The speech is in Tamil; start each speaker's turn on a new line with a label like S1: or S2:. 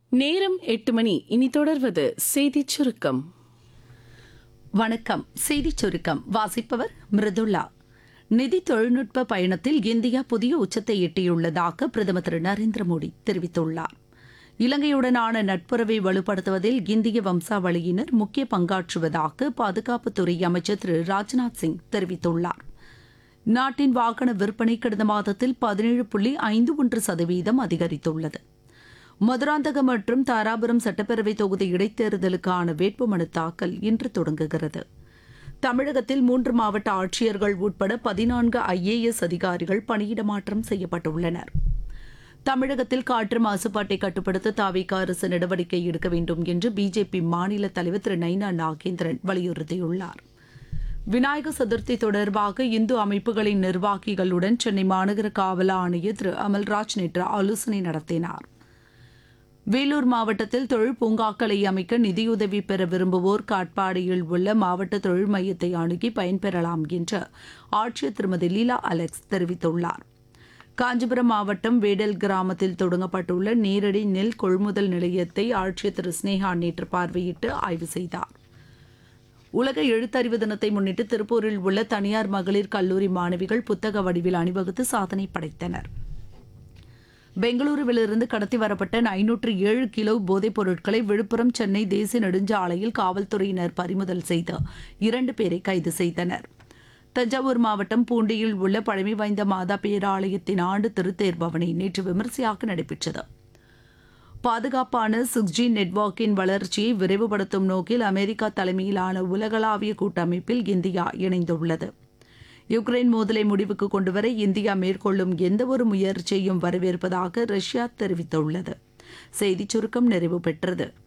S1: நேரம் எட்டு மணி இனி தொடர்வது செய்திச் சுருக்கம்
S2: வணக்கம் செய்திச் சுருக்கம் வாசிப்பவர் மிருதுளா நிதி தொழில்நுட்ப பயணத்தில் இந்தியா புதிய உச்சத்தை எட்டியுள்ளதாக பிரதமர் திரு நரேந்திர மோடி தெரிவித்துள்ளார் இலங்கையுடனான நட்புறவை வலுப்படுத்துவதில் இந்திய வம்சாவளியினர் முக்கிய பங்காற்றுவதாக பாதுகாப்புத்துறை அமைச்சர் திரு ராஜ்நாத் சிங் தெரிவித்துள்ளார் நாட்டின் வாகன விற்பனை கடந்த மாதத்தில் பதினேழு புள்ளி ஐந்து ஒன்று சதவீதம் அதிகரித்துள்ளது மதுராந்தகம் மற்றும் தாராபுரம் சட்டப்பேரவை தொகுதி இடைத்தேர்தலுக்கான வேட்புமனு தாக்கல் இன்று தொடங்குகிறது தமிழகத்தில் மூன்று மாவட்ட ஆட்சியர்கள் உட்பட பதினான்கு ஐஏஎஸ் அதிகாரிகள் பணியிட மாற்றம் செய்யப்பட்டுள்ளனர் தமிழகத்தில் காற்று மாசுபாட்டை கட்டுப்படுத்த தாவிக அரசு நடவடிக்கை எடுக்க வேண்டும் என்று பிஜேபி மாநில தலைவர் திரு நைனா நாகேந்திரன் வலியுறுத்தியுள்ளார் விநாயகர் சதுர்த்தி தொடர்பாக இந்து அமைப்புகளின் நிர்வாகிகளுடன் சென்னை மாநகர காவல் ஆணையர் திரு அமல்ராஜ் நேற்று ஆலோசனை நடத்தினார் வேலூர் மாவட்டத்தில் தொழில் பூங்காக்களை அமைக்க நிதியுதவி பெற விரும்புவோர் காட்பாடியில் உள்ள மாவட்ட தொழில் மையத்தை அணுகி பயன்பெறலாம் என்று ஆட்சியர் திருமதி லீலா அலெக்ஸ் தெரிவித்துள்ளார் காஞ்சிபுரம் மாவட்டம் வேடல் கிராமத்தில் தொடங்கப்பட்டுள்ள நேரடி நெல் கொள்முதல் நிலையத்தை ஆட்சியர் திரு ஸ்னேகா நேற்று பார்வையிட்டு ஆய்வு செய்தார் உலக எழுத்தறிவு தினத்தை முன்னிட்டு திருப்பூரில் உள்ள தனியார் மகளிர் கல்லூரி மாணவிகள் புத்தக வடிவில் அணிவகுத்து சாதனை படைத்தனர் பெங்களூருவிலிருந்து கடத்தி வரப்பட்ட ஐநூற்று ஏழு கிலோ போதைப் பொருட்களை விழுப்புரம் சென்னை தேசிய நெடுஞ்சாலையில் காவல்துறையினர் பறிமுதல் செய்து இரண்டு பேரை கைது செய்தனர் தஞ்சாவூர் மாவட்டம் பூண்டியில் உள்ள பழமை வாய்ந்த மாதா பேராலயத்தின் ஆண்டு திருத்தேர் பவனி நேற்று விமரிசையாக நடைபெற்றது பாதுகாப்பான சிக்ஸ் ஜி நெட்வொர்க்கின் வளர்ச்சியை விரைவுபடுத்தும் நோக்கில் அமெரிக்கா தலைமையிலான உலகளாவிய கூட்டமைப்பில் இந்தியா இணைந்துள்ளது யுக்ரைன் மோதலை முடிவுக்கு கொண்டுவர இந்தியா மேற்கொள்ளும் எந்தவொரு முயற்சியையும் வரவேற்பதாக ரஷ்யா தெரிவித்துள்ளது செய்திச் சுருக்கம் நிறைவு பெற்றது